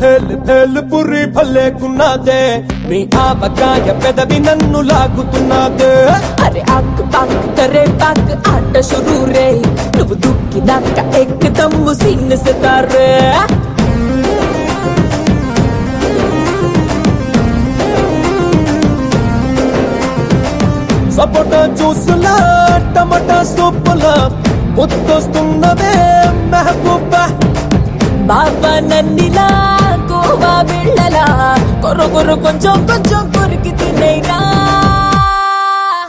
భేలు భేలు పురి భలేకున్నదే మీ ఆవకాయ పెదవి నన్ను లాగుతున్నదే అరే ఆక్ పాక్ తరే పాక్ ఆట షురూ రే నువ్వు దుక్కినాక ఎక్కదమ్ము సీన్ సితారే సపోటా జ్యూసులా టమాటా సూపులా ముద్దొస్తున్నదే మెహబూబా బాబా నన్నిలా గోవా వెళ్ళలా కొర కొర కొంచెం కొంచెం కొరికి తినైనా